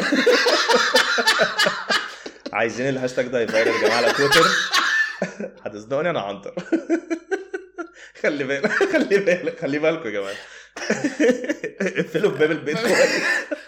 عايزين الهاشتاج ده يفايرل يا جماعه على تويتر هتزنقني انا عنتر خلي بالك خلي بالك خلي بالكم يا جماعه اقفلوا باب البيت كويس.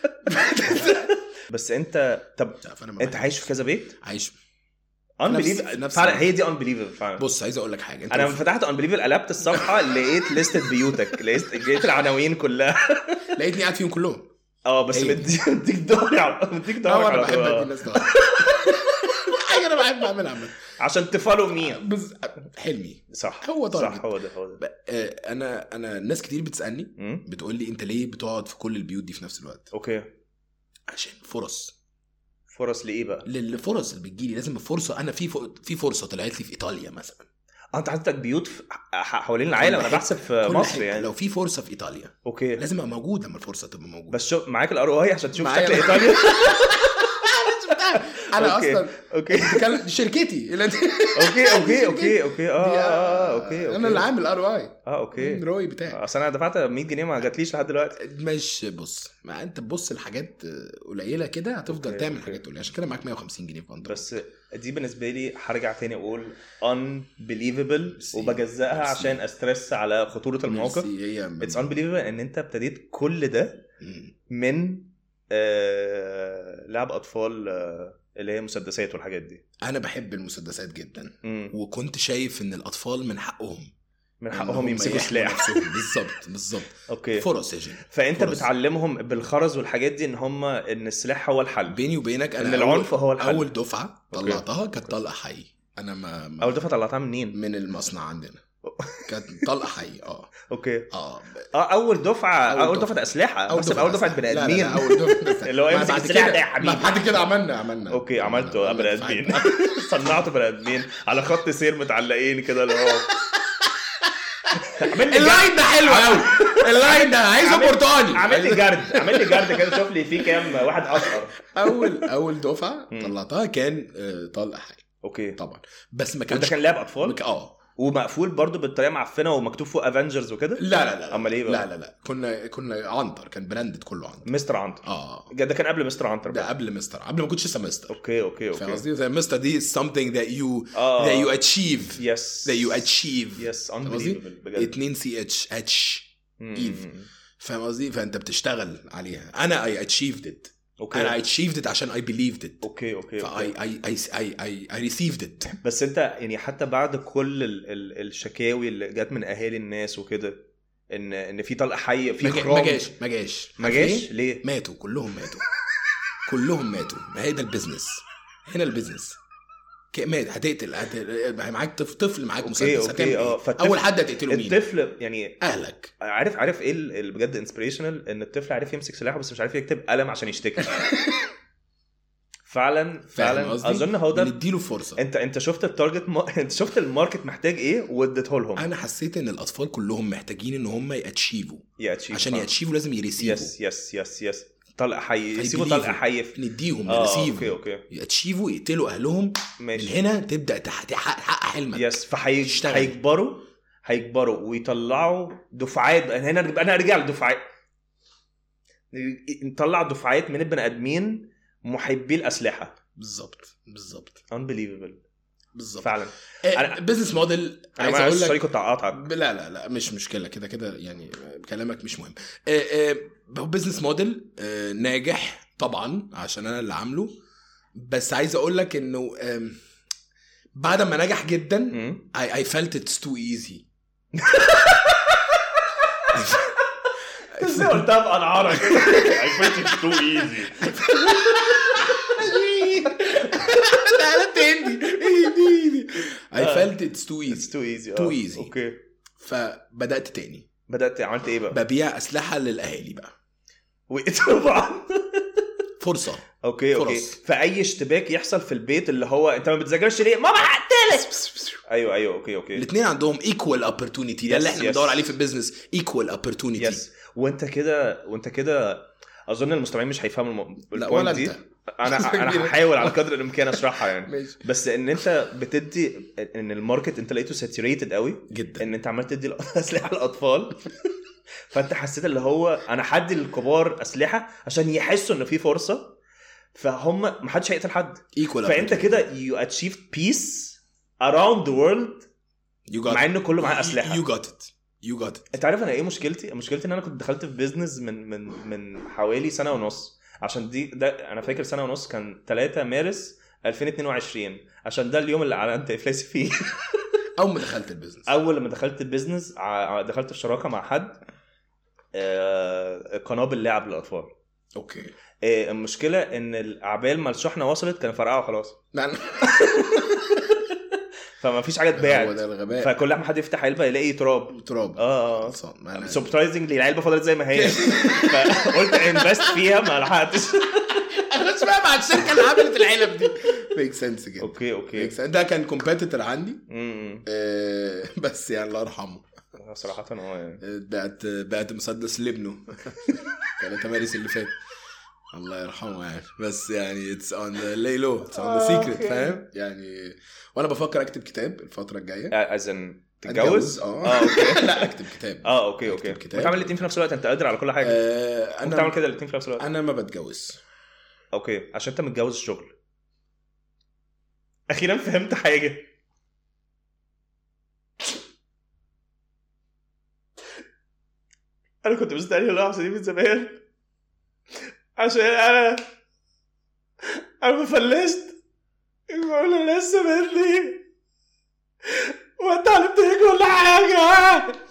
بس انت طب فانا ما انت عايش في كذا بيت؟ عايش unbelievable في نفس فعلا الوقت. هي دي unbelievable فعلا بص عايز اقول لك حاجه انت انا لو لما فتحت unbelievable قلبت الصفحه لقيت لستة بيوتك لقيت لقيت العناوين كلها لقيتني قاعد فيهم كلهم اه بس هي دي. مديك مديك دوري على- مديك دوري اه انا على بحب طول. ادي آه. الناس ده حاجه انا بحب اعملها عامه عشان تفولو مين بس حلمي صح هو صح تارجت. هو ده هو ده ب- آه، انا انا ناس كتير بتسالني مم. بتقول لي انت ليه بتقعد في كل البيوت دي في نفس الوقت اوكي عشان فرص فرص لايه بقى؟ للفرص اللي بتجيلي لازم فرصه انا في ف- في فرصه طلعت لي في ايطاليا مثلا اه انت عندك بيوت في ح- حوالين العالم انا حتة. بحسب في كل مصر حتة. يعني لو في فرصه في ايطاليا اوكي لازم ابقى موجود لما الفرصه تبقى موجوده بس شو معاك الار او اي عشان تشوف معايا شكل ال- ايطاليا انا أوكي. اصلا اوكي بتكلم دي شركتي اللي انت اوكي اوكي اوكي اوكي اه دي- اه اه اوكي انا اللي عامل ار اي اه اوكي روي بتاعي اصل انا دفعت 100 جنيه ما جاتليش لحد دلوقتي مش بص ما انت تبص لحاجات قليله كده هتفضل أوكي، تعمل أوكي. حاجات قليله عشان كده معاك 150 جنيه في بندر بس دي بالنسبه لي هرجع تاني اقول unbelievable ميرسي. وبجزأها ميرسي. عشان استرس على خطوره الموقف هي اتس unbelievable ان انت ابتديت كل ده مم. من آه لعب اطفال آه اللي هي مسدسات والحاجات دي انا بحب المسدسات جدا مم. وكنت شايف ان الاطفال من حقهم من إن حقهم هم يمسكوا يحموا سلاح نفسهم. بالظبط بالظبط اوكي فرص يا جيم فانت فرص. بتعلمهم بالخرز والحاجات دي ان هم ان السلاح هو الحل بيني وبينك انا ان العنف هو أول, الحل اول دفعه أوكي. طلعتها كانت طلقه حي انا ما, ما اول دفعه طلعتها منين من المصنع عندنا كانت طلقه حي اه اوكي اه اه اول دفعه أول اول دفعة. دفعه اسلحه بحسب اول دفعه بني لا، لا، ادمين لا، اول دفعه اللي هو ما يمسك بعد السلاح كده- ده يا حبيبي. ما بعد كده عملنا عملنا اوكي عملته عملنا بني ادمين صنعته بني ادمين على خط سير متعلقين كده اللي هو عامل لي جرد اللاين ده حلو قوي اللاين ده عايزه عامل- برتقاني عامل لي جرد عامل لي جرد كده شوف لي فيه كام واحد اصغر اول اول دفعه مم. طلعتها كان آه، طلقه حي اوكي طبعا بس ما وده كانش كان لعب اطفال مك- اه ومقفول برضو بالطريقه معفنه ومكتوب فوق افنجرز وكده لا لا لا امال ايه بقى لا لا لا كنا كنا عنتر كان براندد كله عنتر مستر عنتر اه ده كان قبل مستر عنتر ده بقى. قبل مستر قبل ما كنتش لسه مستر اوكي اوكي فاهم اوكي قصدي زي مستر دي is something that you اه that you achieve يس that you achieve يس فاهم قصدي؟ unbelievable بجد 2 سي اتش اتش مم. إيف. فاهم قصدي فانت بتشتغل عليها انا I achieved it اوكي انا I achieved it عشان I believed it اوكي اوكي, ف أوكي. I I I I I, I received it بس انت يعني حتى بعد كل ال ال الشكاوي اللي جت من اهالي الناس وكده ان ان في طلق حي في ما جا- خرام ما جاش ما جاش ما عارف جاش ليه؟ ليه؟ ماتوا كلهم ماتوا كلهم ماتوا ما هي ده البيزنس هنا البيزنس ك- مات هتقتل هت- معاك طفل طفل معاك مسدس اوكي هتعمل اوكي إيه؟ اه فالطفل- اول حد هتقتله مين الطفل يعني اهلك عارف عارف ايه ال- اللي بجد انسبريشنال ان الطفل عارف يمسك سلاحه بس مش عارف يكتب قلم عشان يشتكي فعلا فاهم فعلا قصدي؟ اظن هو ده نديله فرصه انت انت شفت التارجت م... انت شفت الماركت محتاج ايه واديته لهم انا حسيت ان الاطفال كلهم محتاجين ان هم ياتشيفوا ياتشيف عشان ياتشيفوا لازم يريسيفوا يس يس يس يس طلق حي فيبليفوا. يسيبوا طلق حي في نديهم اه اوكي يريسيفوا اوكي ياتشيفوا يقتلوا اهلهم من ماشي هنا تبدا تح- تحقق تحقق حلمك يس تشتغل. فهيكبروا هيكبروا ويطلعوا دفعات هنا انا ارجع لدفعات نطلع دفعات من البني ادمين محبي الاسلحه بالظبط بالظبط unbelievable بالظبط فعلا آه، بزنس موديل انا عايز معلش اقول سوري لك كنت هقاطعك لا لا لا مش مشكله كده كده يعني كلامك مش مهم آه، آه، هو بزنس موديل آه، ناجح طبعا عشان انا اللي عامله بس عايز اقول لك انه آم، بعد ما نجح جدا مم. I, I felt it's too easy ازاي قلتها بانعاره كده I felt it too easy لا تاني ايدي I آه. felt it's too It's easy too easy Too آه. easy. اوكي فبدات تاني بدات عملت ايه بقى؟ ببيع اسلحه للاهالي بقى طبعا فرصه اوكي اوكي فرص. فاي اشتباك يحصل في البيت اللي هو انت ما بتذاكرش ليه؟ ماما هقتلك ايوه ايوه اوكي اوكي الاثنين عندهم ايكوال opportunity ده اللي Yes, احنا yes. بندور عليه في البيزنس ايكوال opportunity يس وانت كده وانت كده اظن المستمعين مش هيفهموا الم... لا الpoint ولا دي انت انا انا هحاول على قدر الامكان اشرحها يعني ماشي بس ان انت بتدي ان الماركت انت لقيته ساتوريتد قوي جدا ان انت عمال تدي اسلحه للاطفال فانت حسيت اللي هو انا هدي للكبار اسلحه عشان يحسوا ان في فرصه فهم ما حدش هيقتل حد ايكوال فانت كده يو اتشيف بيس اراوند ذا وورلد يو جوت مع انه كله معاه اسلحه يو جوت ات يو جوت ات انت عارف انا ايه مشكلتي؟ مشكلتي ان انا كنت دخلت في بيزنس من من من حوالي سنه ونص عشان دي ده انا فاكر سنه ونص كان 3 مارس 2022 عشان ده اليوم اللي اعلنت افلاسي فيه اول ما دخلت البيزنس اول لما دخلت البيزنس ع- دخلت في شراكه مع حد آه، قنابل لعب للاطفال اوكي آه، المشكله ان الاعبال ما الشحنه وصلت كان فرقعوا خلاص معنى فما فيش حاجه هو اتباعت ده الغباء فكل ما حد يفتح علبه يلاقي تراب تراب اه اه خلصان. ما أنا- سربرايزنجلي العلبه فضلت زي ما هي فقلت انفست فيها ما لحقتش انا مش فاهم على الشركه اللي عملت العلب دي ميك سنس كده اوكي اوكي Make sense. ده كان كومبيتيتور عندي امم آه، بس يعني الله يرحمه صراحه اه يعني آه، بعت بعت مسدس لابنه 3 مارس اللي فات الله يرحمه يعني بس يعني اتس اون ذا لي لو اتس اون ذا آه، سيكريت أوكي. فاهم يعني وانا بفكر اكتب كتاب الفتره الجايه ازن تتجوز اه اه اوكي لا اكتب كتاب اه اوكي اوكي أكتب كتاب. بتعمل الاثنين في نفس الوقت انت قادر على كل حاجه آه، ممكن تعمل انا كده الاثنين في نفس الوقت انا ما بتجوز اوكي عشان انت متجوز الشغل اخيرا فهمت حاجه انا كنت مستني اللحظه دي من زمان عشان انا انا ما فلست بقول انا لسه بدري وانت علمتني كل حاجه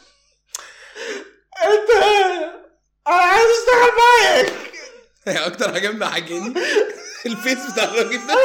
انت انا عايز اشتغل معاك هي اكتر حاجه مضحكاني الفيس بتاع الراجل ده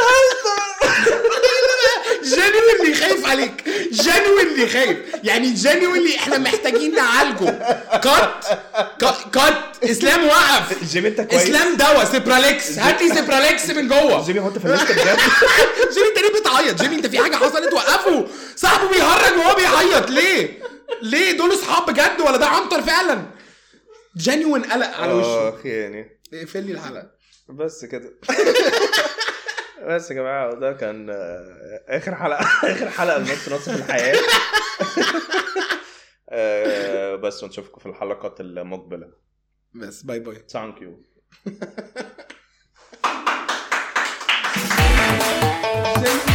جينوينلي خايف عليك جينوينلي خايف يعني جينوينلي احنا محتاجين نعالجه كات كات كات اسلام وقف جيمي انت كويس اسلام دواء سيبراليكس هات لي سيبراليكس من جوه جيمي هو انت فلست بجد جيمي انت ليه بتعيط جيمي انت في حاجه حصلت وقفه صاحبه بيهرج وهو بيعيط ليه ليه دول اصحاب بجد ولا ده عنتر فعلا جينيوين قلق على وشه اخ يعني اقفل لي الحلقه بس كده بس يا جماعه ده كان آه، اخر حلقه اخر حلقه من نص نص في الحياه آه، بس ونشوفكم في الحلقات المقبله بس باي باي ثانك يو جينيوين